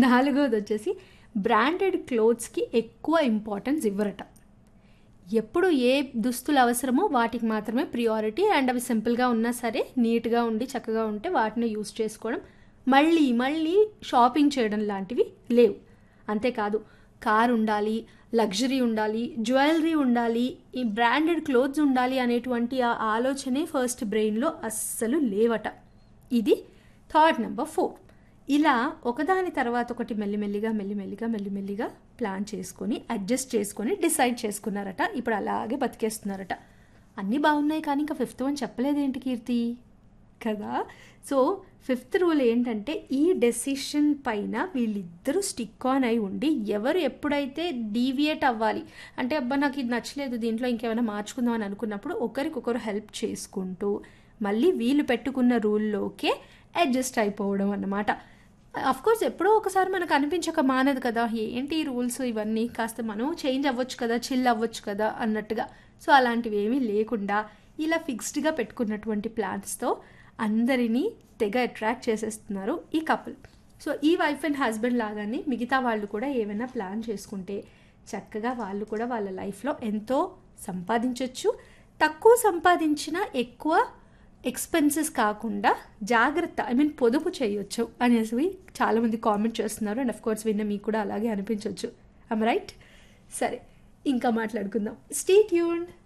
నాలుగోది వచ్చేసి బ్రాండెడ్ క్లోత్స్కి ఎక్కువ ఇంపార్టెన్స్ ఇవ్వరట ఎప్పుడు ఏ దుస్తులు అవసరమో వాటికి మాత్రమే ప్రియారిటీ అండ్ అవి సింపుల్గా ఉన్నా సరే నీట్గా ఉండి చక్కగా ఉంటే వాటిని యూస్ చేసుకోవడం మళ్ళీ మళ్ళీ షాపింగ్ చేయడం లాంటివి లేవు అంతేకాదు కార్ ఉండాలి లగ్జరీ ఉండాలి జ్యువెలరీ ఉండాలి ఈ బ్రాండెడ్ క్లోత్స్ ఉండాలి అనేటువంటి ఆ ఆలోచనే ఫస్ట్ బ్రెయిన్లో అస్సలు లేవట ఇది థాట్ నెంబర్ ఫోర్ ఇలా ఒకదాని తర్వాత ఒకటి మెల్లిమెల్లిగా మెల్లిమెల్లిగా మెల్లిమెల్లిగా ప్లాన్ చేసుకొని అడ్జస్ట్ చేసుకొని డిసైడ్ చేసుకున్నారట ఇప్పుడు అలాగే బతికేస్తున్నారట అన్నీ బాగున్నాయి కానీ ఇంకా ఫిఫ్త్ వన్ చెప్పలేదేంటి కీర్తి కదా సో ఫిఫ్త్ రూల్ ఏంటంటే ఈ డెసిషన్ పైన వీళ్ళిద్దరూ స్టిక్ ఆన్ అయి ఉండి ఎవరు ఎప్పుడైతే డీవియేట్ అవ్వాలి అంటే అబ్బా నాకు ఇది నచ్చలేదు దీంట్లో ఇంకేమైనా మార్చుకుందాం అని అనుకున్నప్పుడు ఒకరికొకరు హెల్ప్ చేసుకుంటూ మళ్ళీ వీళ్ళు పెట్టుకున్న రూల్లోకే అడ్జస్ట్ అయిపోవడం అన్నమాట కోర్స్ ఎప్పుడో ఒకసారి మనకు అనిపించక మానదు కదా ఏంటి ఈ రూల్స్ ఇవన్నీ కాస్త మనం చేంజ్ అవ్వచ్చు కదా చిల్ అవ్వచ్చు కదా అన్నట్టుగా సో అలాంటివి ఏమీ లేకుండా ఇలా ఫిక్స్డ్గా పెట్టుకున్నటువంటి ప్లాన్స్తో అందరినీ తెగ అట్రాక్ట్ చేసేస్తున్నారు ఈ కపుల్ సో ఈ వైఫ్ అండ్ హస్బెండ్ లాగానే మిగతా వాళ్ళు కూడా ఏమైనా ప్లాన్ చేసుకుంటే చక్కగా వాళ్ళు కూడా వాళ్ళ లైఫ్లో ఎంతో సంపాదించవచ్చు తక్కువ సంపాదించినా ఎక్కువ ఎక్స్పెన్సెస్ కాకుండా జాగ్రత్త ఐ మీన్ పొదుపు చేయొచ్చు అనేసి చాలామంది కామెంట్ చేస్తున్నారు అండ్ అఫ్ కోర్స్ విన్న మీకు కూడా అలాగే అనిపించవచ్చు ఐమ్ రైట్ సరే ఇంకా మాట్లాడుకుందాం స్టే ట్యూన్డ్